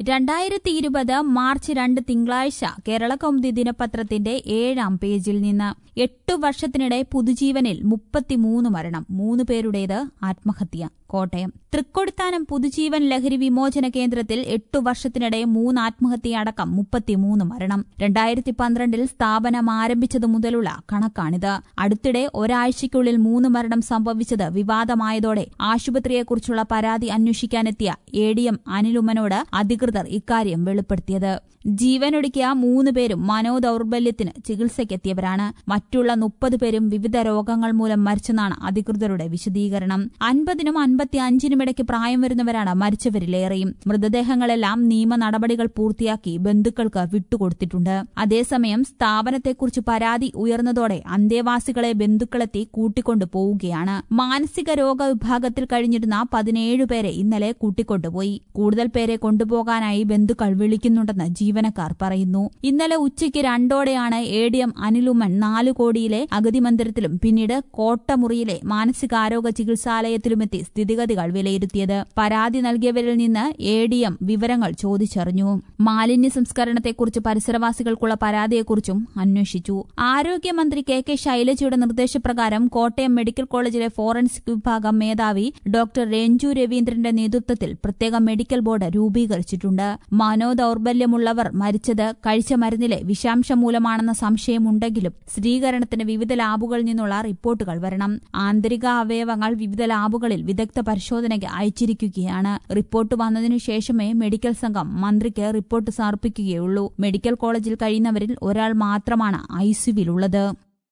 രണ്ടായിരത്തി ഇരുപത് മാർച്ച് രണ്ട് തിങ്കളാഴ്ച കേരള കൗമുദി ദിനപത്രത്തിന്റെ ഏഴാം പേജിൽ നിന്ന് എട്ടു വർഷത്തിനിടെ പുതുജീവനിൽ മുപ്പത്തിമൂന്ന് മരണം മൂന്ന് പേരുടേത് ആത്മഹത്യ കോട്ടയം തൃക്കൊടിത്താനം പുതുജീവൻ ലഹരി വിമോചന കേന്ദ്രത്തിൽ എട്ടു വർഷത്തിനിടെ മൂന്ന് ആത്മഹത്യയടക്കം മുപ്പത്തിമൂന്ന് മരണം രണ്ടായിരത്തി പന്ത്രണ്ടിൽ സ്ഥാപനം ആരംഭിച്ചതു മുതലുള്ള കണക്കാണിത് അടുത്തിടെ ഒരാഴ്ചയ്ക്കുള്ളിൽ മൂന്ന് മരണം സംഭവിച്ചത് വിവാദമായതോടെ ആശുപത്രിയെക്കുറിച്ചുള്ള പരാതി അന്വേഷിക്കാനെത്തിയ എ ഡി എം അനിലുമ്മനോട് അധികൃതർ ഇക്കാര്യം വെളിപ്പെടുത്തിയത് ജീവനൊടുക്കിയ മൂന്ന് പേരും മനോദൌർബല്യത്തിന് ചികിത്സയ്ക്കെത്തിയവരാണ് മറ്റുള്ള മുപ്പത് പേരും വിവിധ രോഗങ്ങൾ മൂലം മരിച്ചെന്നാണ് അധികൃതരുടെ വിശദീകരണം അൻപതിനും അൻപത്തി അഞ്ചിനുമിടയ്ക്ക് പ്രായം വരുന്നവരാണ് മരിച്ചവരിലേറെയും മൃതദേഹങ്ങളെല്ലാം നിയമ നടപടികൾ പൂർത്തിയാക്കി ബന്ധുക്കൾക്ക് വിട്ടുകൊടുത്തിട്ടുണ്ട് അതേസമയം സ്ഥാപനത്തെക്കുറിച്ച് പരാതി ഉയർന്നതോടെ അന്തേവാസികളെ ബന്ധുക്കളെത്തി കൂട്ടിക്കൊണ്ടു പോവുകയാണ് മാനസിക രോഗ വിഭാഗത്തിൽ കഴിഞ്ഞിരുന്ന പതിനേഴ് പേരെ ഇന്നലെ കൂട്ടിക്കൊണ്ടുപോയി കൂടുതൽ പേരെ കൊണ്ടുപോകാനായി ബന്ധുക്കൾ വിളിക്കുന്നുണ്ടെന്ന് ജീവനക്കാർ പറയുന്നു ഇന്നലെ ഉച്ചയ്ക്ക് രണ്ടോടെയാണ് എ ഡി എം അനിലുമ്മൻ നാലു കോടിയിലെ അഗതി മന്ദിരത്തിലും പിന്നീട് കോട്ടമുറിയിലെ മാനസികാരോഗ്യ ചികിത്സാലയത്തിലുമെത്തി സ്ഥിതിഗതികൾ വിലയിരുത്തിയത് പരാതി നൽകിയവരിൽ നിന്ന് എ ഡി എം വിവരങ്ങൾ ചോദിച്ചറിഞ്ഞു മാലിന്യ സംസ്കരണത്തെക്കുറിച്ച് പരിസരവാസികൾക്കുള്ള പരാതിയെക്കുറിച്ചും അന്വേഷിച്ചു ആരോഗ്യമന്ത്രി കെ കെ ശൈലജയുടെ നിർദ്ദേശപ്രകാരം കോട്ടയം മെഡിക്കൽ കോളേജിലെ ഫോറൻസിക് വിഭാഗം മേധാവി ഡോക്ടർ രഞ്ജു രവീന്ദ്രന്റെ നേതൃത്വത്തിൽ പ്രത്യേക മെഡിക്കൽ ബോർഡ് രൂപീകരിച്ചിട്ടുണ്ട് മനോദൌർബല്യമുള്ളവർ മരിച്ചത് കഴിച്ച മരുന്നിലെ വിഷാംശം മൂലമാണെന്ന സംശയമുണ്ടെങ്കിലും സ്ഥിരീകരണത്തിന് വിവിധ ലാബുകളിൽ നിന്നുള്ള റിപ്പോർട്ടുകൾ വരണം ആന്തരിക അവയവങ്ങൾ വിവിധ ലാബുകളിൽ വിദഗ്ധ പരിശോധനയ്ക്ക് അയച്ചിരിക്കുകയാണ് റിപ്പോർട്ട് വന്നതിനു ശേഷമേ മെഡിക്കൽ സംഘം മന്ത്രിക്ക് റിപ്പോർട്ട് സമർപ്പിക്കുകയുള്ളൂ മെഡിക്കൽ കോളേജിൽ കഴിയുന്നവരിൽ ഒരാൾ മാത്രമാണ് ഐസിയുവിലുള്ളത്